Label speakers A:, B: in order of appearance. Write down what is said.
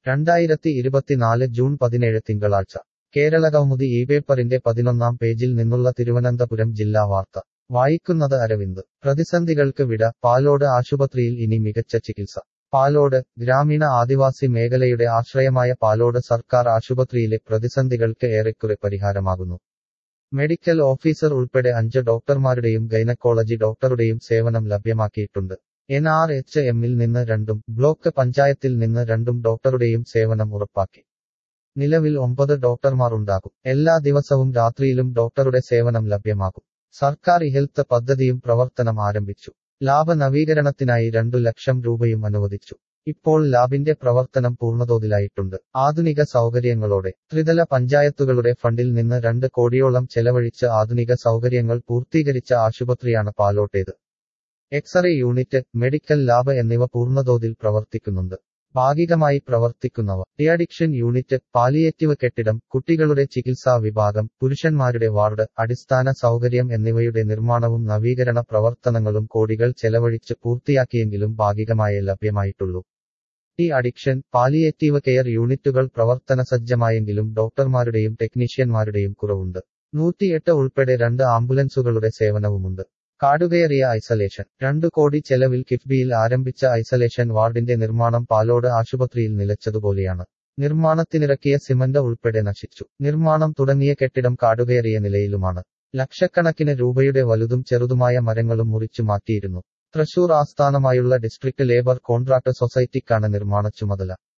A: രണ്ടായിരത്തി ഇരുപത്തിനാല് ജൂൺ പതിനേഴ് തിങ്കളാഴ്ച കേരളകൗമുദി ഈ പേപ്പറിന്റെ പതിനൊന്നാം പേജിൽ നിന്നുള്ള തിരുവനന്തപുരം ജില്ലാ വാർത്ത വായിക്കുന്നത് അരവിന്ദ് പ്രതിസന്ധികൾക്ക് വിട പാലോട് ആശുപത്രിയിൽ ഇനി മികച്ച ചികിത്സ പാലോട് ഗ്രാമീണ ആദിവാസി മേഖലയുടെ ആശ്രയമായ പാലോട് സർക്കാർ ആശുപത്രിയിലെ പ്രതിസന്ധികൾക്ക് ഏറെക്കുറെ പരിഹാരമാകുന്നു മെഡിക്കൽ ഓഫീസർ ഉൾപ്പെടെ അഞ്ച് ഡോക്ടർമാരുടെയും ഗൈനക്കോളജി ഡോക്ടറുടെയും സേവനം ലഭ്യമാക്കിയിട്ടുണ്ട് എൻ ആർ എച്ച് എമ്മിൽ നിന്ന് രണ്ടും ബ്ലോക്ക് പഞ്ചായത്തിൽ നിന്ന് രണ്ടും ഡോക്ടറുടെയും സേവനം ഉറപ്പാക്കി നിലവിൽ ഒമ്പത് ഡോക്ടർമാർ ഉണ്ടാകും എല്ലാ ദിവസവും രാത്രിയിലും ഡോക്ടറുടെ സേവനം ലഭ്യമാകും സർക്കാർ ഹെൽത്ത് പദ്ധതിയും പ്രവർത്തനം ആരംഭിച്ചു ലാബ് നവീകരണത്തിനായി രണ്ടു ലക്ഷം രൂപയും അനുവദിച്ചു ഇപ്പോൾ ലാബിന്റെ പ്രവർത്തനം പൂർണ്ണതോതിലായിട്ടുണ്ട് ആധുനിക സൗകര്യങ്ങളോടെ ത്രിതല പഞ്ചായത്തുകളുടെ ഫണ്ടിൽ നിന്ന് രണ്ട് കോടിയോളം ചെലവഴിച്ച് ആധുനിക സൗകര്യങ്ങൾ പൂർത്തീകരിച്ച ആശുപത്രിയാണ് പാലോട്ടേത് എക്സ്റേ യൂണിറ്റ് മെഡിക്കൽ ലാബ് എന്നിവ പൂർണ്ണതോതിൽ പ്രവർത്തിക്കുന്നുണ്ട് ഭാഗികമായി പ്രവർത്തിക്കുന്നവ ഡിയഡിക്ഷൻ യൂണിറ്റ് പാലിയേറ്റീവ് കെട്ടിടം കുട്ടികളുടെ ചികിത്സാ വിഭാഗം പുരുഷന്മാരുടെ വാർഡ് അടിസ്ഥാന സൗകര്യം എന്നിവയുടെ നിർമ്മാണവും നവീകരണ പ്രവർത്തനങ്ങളും കോടികൾ ചെലവഴിച്ച് പൂർത്തിയാക്കിയെങ്കിലും ഭാഗികമായേ ലഭ്യമായിട്ടുള്ളൂ ഡി അഡിക്ഷൻ പാലിയേറ്റീവ് കെയർ യൂണിറ്റുകൾ പ്രവർത്തന സജ്ജമായെങ്കിലും ഡോക്ടർമാരുടെയും ടെക്നീഷ്യന്മാരുടെയും കുറവുണ്ട് നൂറ്റിയെട്ട് ഉൾപ്പെടെ രണ്ട് ആംബുലൻസുകളുടെ സേവനവുമുണ്ട് കാടുകയറിയ ഐസൊലേഷൻ രണ്ടു കോടി ചെലവിൽ കിഫ്ബിയിൽ ആരംഭിച്ച ഐസൊലേഷൻ വാർഡിന്റെ നിർമ്മാണം പാലോട് ആശുപത്രിയിൽ നിലച്ചതുപോലെയാണ് നിർമ്മാണത്തിനിറക്കിയ സിമന്റ് ഉൾപ്പെടെ നശിച്ചു നിർമ്മാണം തുടങ്ങിയ കെട്ടിടം കാടുകയറിയ നിലയിലുമാണ് ലക്ഷക്കണക്കിന് രൂപയുടെ വലുതും ചെറുതുമായ മരങ്ങളും മുറിച്ചു മാറ്റിയിരുന്നു തൃശൂർ ആസ്ഥാനമായുള്ള ഡിസ്ട്രിക്ട് ലേബർ കോൺട്രാക്ട് സൊസൈറ്റിക്കാണ് നിർമ്മാണ ചുമതല